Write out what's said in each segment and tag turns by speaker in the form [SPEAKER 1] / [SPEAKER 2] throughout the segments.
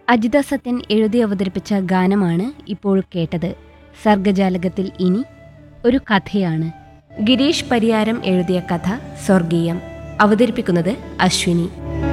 [SPEAKER 1] അജിത സത്യൻ എഴുതി അവതരിപ്പിച്ച ഗാനമാണ് ഇപ്പോൾ കേട്ടത് സർഗജാലകത്തിൽ ഇനി ഒരു കഥയാണ് ഗിരീഷ് പരിയാരം എഴുതിയ കഥ സ്വർഗീയം അവതരിപ്പിക്കുന്നത് അശ്വിനി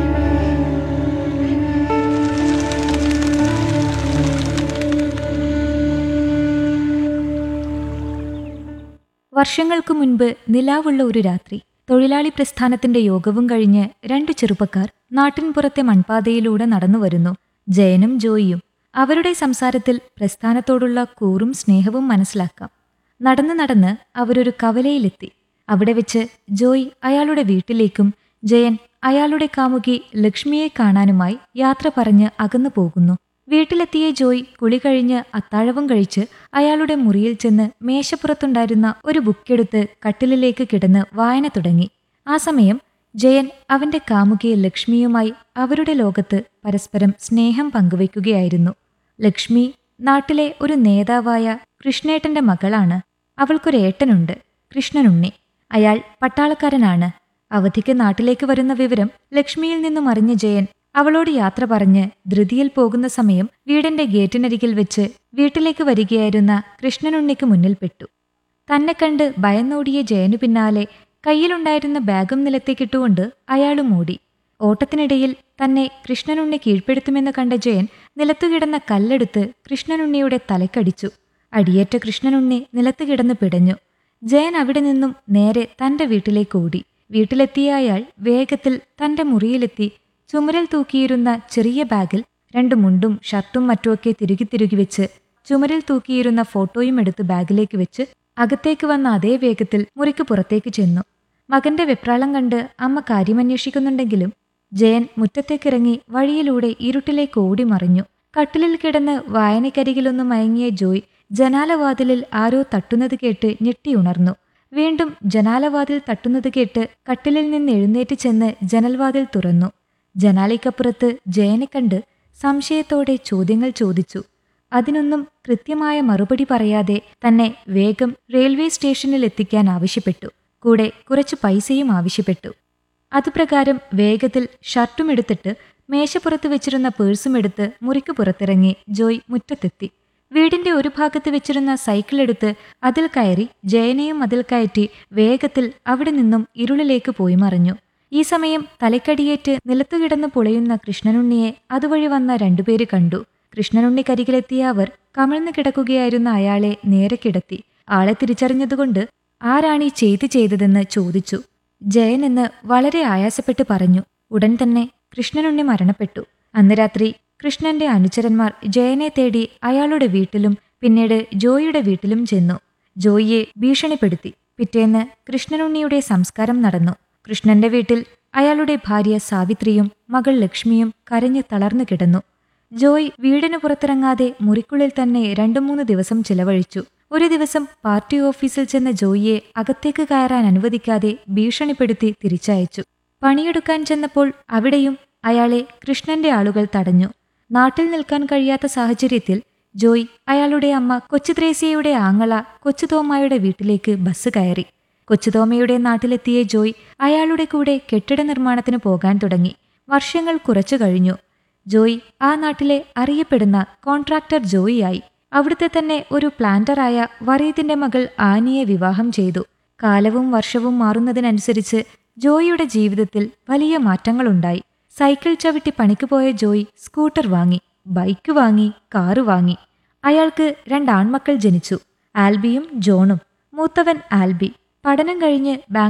[SPEAKER 2] വർഷങ്ങൾക്കു മുൻപ് നിലാവുള്ള ഒരു രാത്രി തൊഴിലാളി പ്രസ്ഥാനത്തിന്റെ യോഗവും കഴിഞ്ഞ് രണ്ടു ചെറുപ്പക്കാർ നാട്ടിൻപുറത്തെ മൺപാതയിലൂടെ നടന്നു വരുന്നു ജയനും ജോയിയും അവരുടെ സംസാരത്തിൽ പ്രസ്ഥാനത്തോടുള്ള കൂറും സ്നേഹവും മനസ്സിലാക്കാം നടന്ന് നടന്ന് അവരൊരു കവലയിലെത്തി അവിടെ വെച്ച് ജോയ് അയാളുടെ വീട്ടിലേക്കും ജയൻ അയാളുടെ കാമുകി ലക്ഷ്മിയെ കാണാനുമായി യാത്ര പറഞ്ഞ് അകന്നു പോകുന്നു വീട്ടിലെത്തിയ ജോയ് കുളി കഴിഞ്ഞ് അത്താഴവും കഴിച്ച് അയാളുടെ മുറിയിൽ ചെന്ന് മേശപ്പുറത്തുണ്ടായിരുന്ന ഒരു ബുക്കെടുത്ത് കട്ടിലിലേക്ക് കിടന്ന് വായന തുടങ്ങി ആ സമയം ജയൻ അവന്റെ കാമുകിയെ ലക്ഷ്മിയുമായി അവരുടെ ലോകത്ത് പരസ്പരം സ്നേഹം പങ്കുവയ്ക്കുകയായിരുന്നു ലക്ഷ്മി നാട്ടിലെ ഒരു നേതാവായ കൃഷ്ണേട്ടന്റെ മകളാണ് അവൾക്കൊരു ഏട്ടനുണ്ട് കൃഷ്ണനുണ്ണി അയാൾ പട്ടാളക്കാരനാണ് അവധിക്ക് നാട്ടിലേക്ക് വരുന്ന വിവരം ലക്ഷ്മിയിൽ നിന്നും അറിഞ്ഞ ജയൻ അവളോട് യാത്ര പറഞ്ഞ് ധൃതിയിൽ പോകുന്ന സമയം വീടിന്റെ ഗേറ്റിനരികിൽ വെച്ച് വീട്ടിലേക്ക് വരികയായിരുന്ന കൃഷ്ണനുണ്ണിക്ക് മുന്നിൽപ്പെട്ടു തന്നെ കണ്ട് ഭയന്നോടിയ ജയനു പിന്നാലെ കയ്യിലുണ്ടായിരുന്ന ബാഗും നിലത്തേക്കിട്ടുകൊണ്ട് അയാളും ഓടി ഓട്ടത്തിനിടയിൽ തന്നെ കൃഷ്ണനുണ്ണി കീഴ്പ്പെടുത്തുമെന്ന് കണ്ട ജയൻ നിലത്തുകിടന്ന കല്ലെടുത്ത് കൃഷ്ണനുണ്ണിയുടെ തലക്കടിച്ചു അടിയേറ്റ കൃഷ്ണനുണ്ണി നിലത്ത് കിടന്ന് പിടഞ്ഞു ജയൻ അവിടെ നിന്നും നേരെ തന്റെ വീട്ടിലേക്ക് ഓടി വീട്ടിലെത്തിയ അയാൾ വേഗത്തിൽ തന്റെ മുറിയിലെത്തി ചുമരിൽ തൂക്കിയിരുന്ന ചെറിയ ബാഗിൽ രണ്ട് മുണ്ടും ഷർട്ടും മറ്റുമൊക്കെ തിരുകി തിരുകി വെച്ച് ചുമരിൽ തൂക്കിയിരുന്ന ഫോട്ടോയും എടുത്ത് ബാഗിലേക്ക് വെച്ച് അകത്തേക്ക് വന്ന അതേ വേഗത്തിൽ മുറിക്ക് പുറത്തേക്ക് ചെന്നു മകന്റെ വെപ്രാളം കണ്ട് അമ്മ കാര്യമന്വേഷിക്കുന്നുണ്ടെങ്കിലും ജയൻ മുറ്റത്തേക്കിറങ്ങി വഴിയിലൂടെ ഇരുട്ടിലേക്ക് ഓടി മറിഞ്ഞു കട്ടിലിൽ കിടന്ന് വായനക്കരികിലൊന്ന് മയങ്ങിയ ജോയ് ജനാലവാതിലിൽ ആരോ തട്ടുന്നത് കേട്ട് ഞെട്ടിയുണർന്നു വീണ്ടും ജനാലവാതിൽ തട്ടുന്നത് കേട്ട് കട്ടിലിൽ നിന്ന് എഴുന്നേറ്റ് ചെന്ന് ജനൽവാതിൽ തുറന്നു ജനാലയ്ക്കപ്പുറത്ത് ജയനെ കണ്ട് സംശയത്തോടെ ചോദ്യങ്ങൾ ചോദിച്ചു അതിനൊന്നും കൃത്യമായ മറുപടി പറയാതെ തന്നെ വേഗം റെയിൽവേ സ്റ്റേഷനിൽ എത്തിക്കാൻ ആവശ്യപ്പെട്ടു കൂടെ കുറച്ച് പൈസയും ആവശ്യപ്പെട്ടു അതുപ്രകാരം വേഗത്തിൽ ഷർട്ടും എടുത്തിട്ട് മേശപ്പുറത്ത് വെച്ചിരുന്ന പേഴ്സും എടുത്ത് മുറിക്ക് പുറത്തിറങ്ങി ജോയ് മുറ്റത്തെത്തി വീടിന്റെ ഒരു ഭാഗത്ത് വെച്ചിരുന്ന സൈക്കിൾ എടുത്ത് അതിൽ കയറി ജയനെയും അതിൽ കയറ്റി വേഗത്തിൽ അവിടെ നിന്നും ഇരുളിലേക്ക് പോയി മറിഞ്ഞു ഈ സമയം തലക്കടിയേറ്റ് നിലത്തുകിടന്ന് പൊളയുന്ന കൃഷ്ണനുണ്ണിയെ അതുവഴി വന്ന രണ്ടുപേര് കണ്ടു കൃഷ്ണനുണ്ണി കരികിലെത്തിയ അവർ കമിഴ്ന്നു കിടക്കുകയായിരുന്ന അയാളെ നേരെ കിടത്തി ആളെ തിരിച്ചറിഞ്ഞതുകൊണ്ട് ആരാണീ ചെയ്ത് ചെയ്തതെന്ന് ചോദിച്ചു ജയൻ എന്ന് വളരെ ആയാസപ്പെട്ട് പറഞ്ഞു ഉടൻ തന്നെ കൃഷ്ണനുണ്ണി മരണപ്പെട്ടു അന്ന് രാത്രി കൃഷ്ണന്റെ അനുചരന്മാർ ജയനെ തേടി അയാളുടെ വീട്ടിലും പിന്നീട് ജോയിയുടെ വീട്ടിലും ചെന്നു ജോയിയെ ഭീഷണിപ്പെടുത്തി പിറ്റേന്ന് കൃഷ്ണനുണ്ണിയുടെ സംസ്കാരം നടന്നു കൃഷ്ണന്റെ വീട്ടിൽ അയാളുടെ ഭാര്യ സാവിത്രിയും മകൾ ലക്ഷ്മിയും കരഞ്ഞു തളർന്നു കിടന്നു ജോയ് വീടിന് പുറത്തിറങ്ങാതെ മുറിക്കുള്ളിൽ തന്നെ രണ്ടു മൂന്ന് ദിവസം ചിലവഴിച്ചു ഒരു ദിവസം പാർട്ടി ഓഫീസിൽ ചെന്ന ജോയിയെ അകത്തേക്ക് കയറാൻ അനുവദിക്കാതെ ഭീഷണിപ്പെടുത്തി തിരിച്ചയച്ചു പണിയെടുക്കാൻ ചെന്നപ്പോൾ അവിടെയും അയാളെ കൃഷ്ണന്റെ ആളുകൾ തടഞ്ഞു നാട്ടിൽ നിൽക്കാൻ കഴിയാത്ത സാഹചര്യത്തിൽ ജോയ് അയാളുടെ അമ്മ കൊച്ചുത്രേസ്യയുടെ ആങ്ങള കൊച്ചുതോമായുടെ വീട്ടിലേക്ക് ബസ് കയറി കൊച്ചുതോമയുടെ നാട്ടിലെത്തിയ ജോയ് അയാളുടെ കൂടെ കെട്ടിട നിർമ്മാണത്തിന് പോകാൻ തുടങ്ങി വർഷങ്ങൾ കുറച്ചു കഴിഞ്ഞു ജോയ് ആ നാട്ടിലെ അറിയപ്പെടുന്ന കോൺട്രാക്ടർ ജോയിയായി അവിടുത്തെ തന്നെ ഒരു പ്ലാന്ററായ വറീദിന്റെ മകൾ ആനിയെ വിവാഹം ചെയ്തു കാലവും വർഷവും മാറുന്നതിനനുസരിച്ച് ജോയിയുടെ ജീവിതത്തിൽ വലിയ മാറ്റങ്ങളുണ്ടായി സൈക്കിൾ ചവിട്ടി പണിക്ക് പോയ ജോയ് സ്കൂട്ടർ വാങ്ങി ബൈക്ക് വാങ്ങി കാറ് വാങ്ങി അയാൾക്ക് രണ്ട് ആൺമക്കൾ ജനിച്ചു ആൽബിയും ജോണും മൂത്തവൻ ആൽബി പഠനം കഴിഞ്ഞ് ബാംഗ്ലൂർ